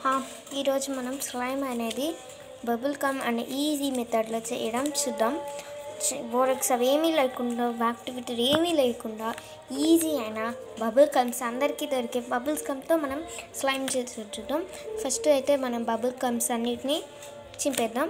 ఆ, ఈరోజు మనం స్లైమ్ అనేది బబుల్ కమ్ అనే ఈజీ మెథడ్లో చేయడం చూద్దాం బోరక్స్ అవి ఏమీ లేకుండా యాక్టివిటీ ఏమీ లేకుండా ఈజీ అయిన బబుల్ కమ్స్ అందరికీ దొరికే బబుల్స్ కమ్తో మనం స్లైమ్ చేసి చూద్దాం ఫస్ట్ అయితే మనం బబుల్ కమ్స్ అన్నిటిని చింపేద్దాం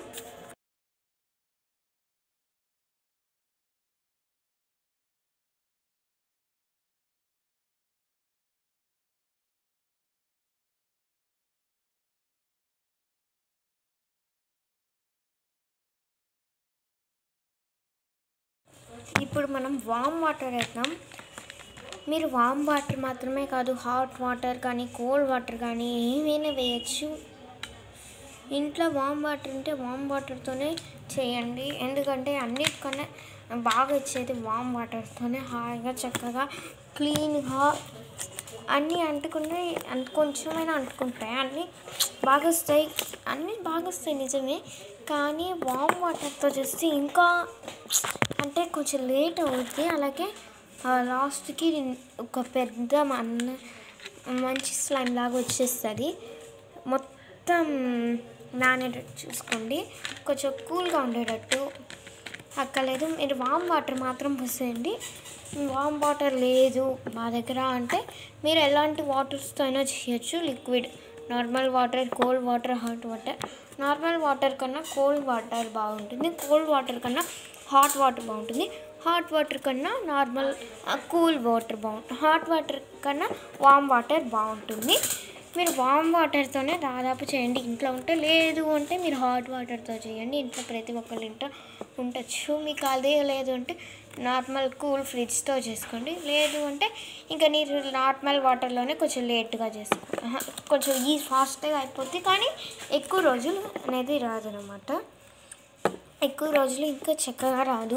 ఇప్పుడు మనం వామ్ వాటర్ వేద్దాం మీరు వామ్ వాటర్ మాత్రమే కాదు హాట్ వాటర్ కానీ కోల్డ్ వాటర్ కానీ ఏమైనా వేయచ్చు ఇంట్లో వామ్ వాటర్ ఉంటే వామ్ వాటర్తోనే చేయండి ఎందుకంటే అన్నిటికన్నా బాగా వచ్చేది వామ్ వాటర్తోనే హాయిగా చక్కగా క్లీన్గా అన్నీ అంటుకునే అంత కొంచెమైనా అంటుకుంటాయి అన్నీ బాగా వస్తాయి అన్నీ బాగా వస్తాయి నిజమే కానీ వామ్ వాటర్తో చేస్తే ఇంకా అంటే కొంచెం లేట్ అవుతుంది అలాగే లాస్ట్కి ఒక పెద్ద మన మంచి స్లైమ్ లాగా వచ్చేస్తుంది మొత్తం నానేటట్టు చూసుకోండి కొంచెం కూల్గా ఉండేటట్టు అక్కర్లేదు మీరు వామ్ వాటర్ మాత్రం పోసేయండి వామ్ వాటర్ లేదు మా దగ్గర అంటే మీరు ఎలాంటి వాటర్స్తో అయినా చేయొచ్చు liquid normal water cold water hot water normal water కన్నా కోల్డ్ వాటర్ బాగుంటుంది కోల్డ్ వాటర్ కన్నా హాట్ వాటర్ బాగుంటుంది హాట్ వాటర్ కన్నా నార్మల్ కూల్ వాటర్ బాగుంటుంది హాట్ వాటర్ కన్నా వామ్ వాటర్ బాగుంటుంది మీరు వామ్ వాటర్తోనే దాదాపు చేయండి ఇంట్లో ఉంటే లేదు అంటే మీరు హాట్ వాటర్తో చేయండి ఇంట్లో ప్రతి ఒక్కరి ఇంట్లో ఉండొచ్చు మీకు అదే లేదు అంటే నార్మల్ కూల్ ఫ్రిడ్జ్తో చేసుకోండి లేదు అంటే ఇంకా మీరు నార్మల్ వాటర్లోనే కొంచెం లేట్గా చేసుకోండి ఆహా, కొంచెం ఈ ఫాస్ట్గా అయిపోద్ది కానీ ఎక్కువ రోజులు అనేది రాదనమాట ఎక్కువ రోజులు ఇంకా చక్కగా రాదు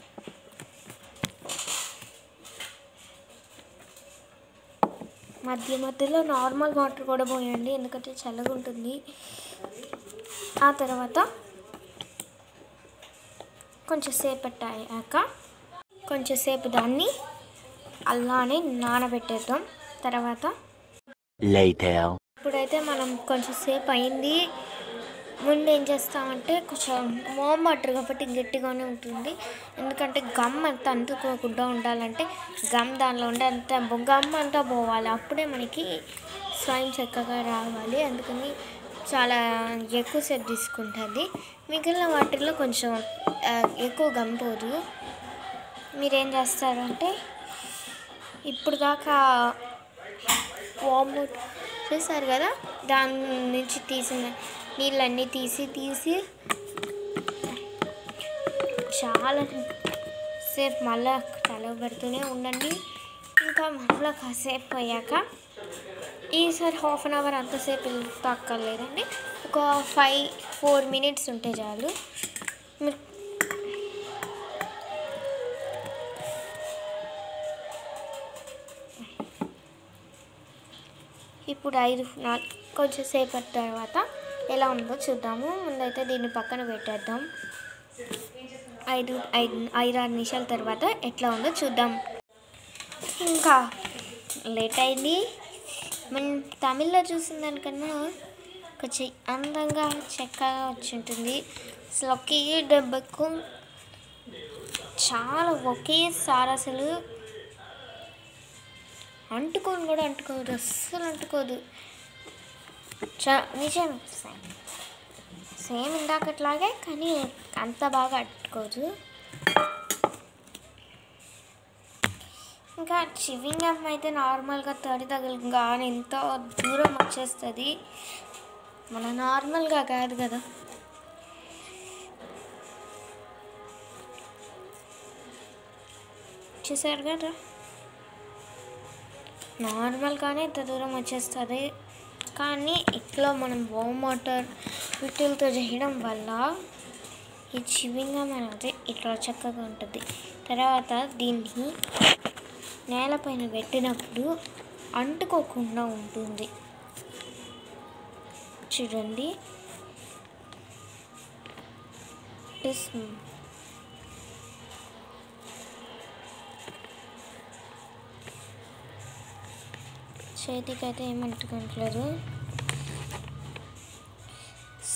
మధ్య మధ్యలో నార్మల్ వాటర్ కూడా పోయండి ఎందుకంటే చల్లగా ఉంటుంది ఆ తర్వాత కొంచెం సేపు పెట్టాక కొంచెం సేపు దాన్ని అలానే నానబెట్టేద్దాం తర్వాత Later. ఇప్పుడైతే మనం కొంచెం సేపు అయింది ముందు ఏం చేస్తామంటే కొంచెం వామ్ వాటర్ కాబట్టి గట్టిగానే ఉంటుంది ఎందుకంటే గమ్ అంతా అంటుకోకుండా ఉండాలంటే గమ్ దానిలో ఉండే అంత గమ్ అంతా పోవాలి అప్పుడే మనకి స్వయం చక్కగా రావాలి అందుకని చాలా ఎక్కువసేపు తీసుకుంటుంది మిగిలిన వాటిల్లో కొంచెం ఆ, ఎక్కువ గమ్ పోదు మీరేం చేస్తారంటే ఇప్పుడు దాకా వామ్ చూసారు కదా దాని నుంచి తీసిన నీళ్ళన్నీ తీసి తీసి చాలా సేపు మళ్ళా కలవబెడుతూనే ఉండండి ఇంకా మళ్ళీ కాసేపు అయ్యాక ఈసారి హాఫ్ అన్ అవర్ అంతసేపు తక్కర్లేదండి ఒక ఫైవ్ ఫోర్ మినిట్స్ ఉంటే చాలు మీరు ఇప్పుడు ఐదు నాలుగు కొంచెం సేపటి తర్వాత ఎలా ఉందో చూద్దాము ముందైతే దీన్ని పక్కన పెట్టేద్దాం ఐదు ఐదు ఐదు ఆరు నిమిషాల తర్వాత ఎట్లా ఉందో చూద్దాం ఇంకా లేట్ అయింది మనం తమిళ్లో చూసిన దానికన్నా కొంచెం అందంగా చక్కగా వచ్చి ఉంటుంది అసలు ఒకే డబ్బకు చాలా ఒకేసారి అసలు అంటుకోని కూడా అంటుకోదు అస్సలు అంటుకోదు చా నిజం సేమ్ సేమ్ ఇందాకట్లాగే కానీ అంత బాగా అంటుకోదు ఇంకా చివింగ్ గమ్ అయితే నార్మల్గా తడి తగలగానే ఎంతో దూరం వచ్చేస్తుంది మన నార్మల్గా కాదు కదా చూసారు కదా నార్మల్గానే ఇంత దూరం వచ్చేస్తుంది కానీ ఇట్లా మనం వామ్ వాటర్ వీటిలతో చేయడం వల్ల ఈ చివింగం అనేది ఇట్లా చక్కగా ఉంటుంది తర్వాత దీన్ని నేలపైన పెట్టినప్పుడు అంటుకోకుండా ఉంటుంది చూడండి This- చేతికి అయితే ఏమంటుకోవట్లేదు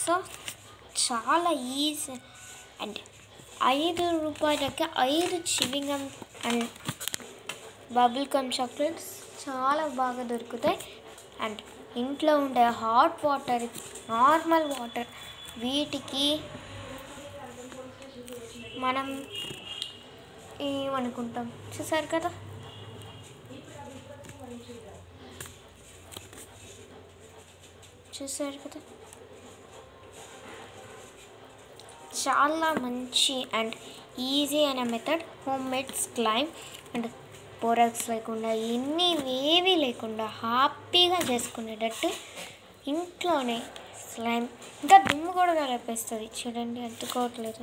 సో చాలా ఈజీ అండ్ ఐదు రూపాయలకి ఐదు chewing gum and bubble gum chocolates చాలా బాగా దొరుకుతాయి అండ్ ఇంట్లో ఉండే హాట్ వాటర్ నార్మల్ వాటర్ వీటికి మనం ఏమనుకుంటాం చూసారు కదా చూసారు కదా చాలా మంచి అండ్ ఈజీ అయిన method homemade slime and borax లేకుండా ఎన్ని ఏవి లేకుండా హ్యాపీగా చేసుకునేటట్టు ఇంట్లోనే స్లైమ్ ఇంకా దుమ్ము కూడా కలిపేస్తుంది చూడండి అద్దుకోవట్లేదు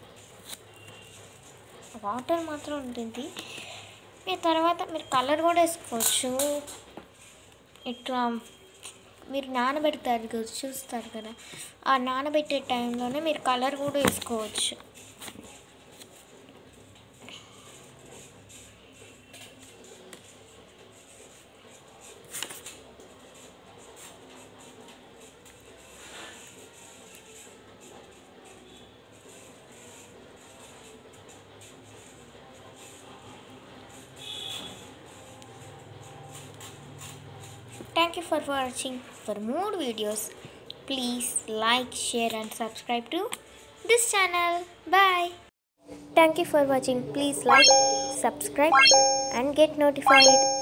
వాటర్ మాత్రం ఉంటుంది మీ తర్వాత మీరు కలర్ కూడా వేసుకోవచ్చు ఇట్లా మీరు నానబెడతారు కదా చూస్తారు కదా ఆ నానబెట్టే టైంలోనే మీరు కలర్ కూడా వేసుకోవచ్చు Thank you for watching. For more videos, please like, share, and subscribe to this channel. Bye. Thank you for watching. Please like, subscribe, and get notified.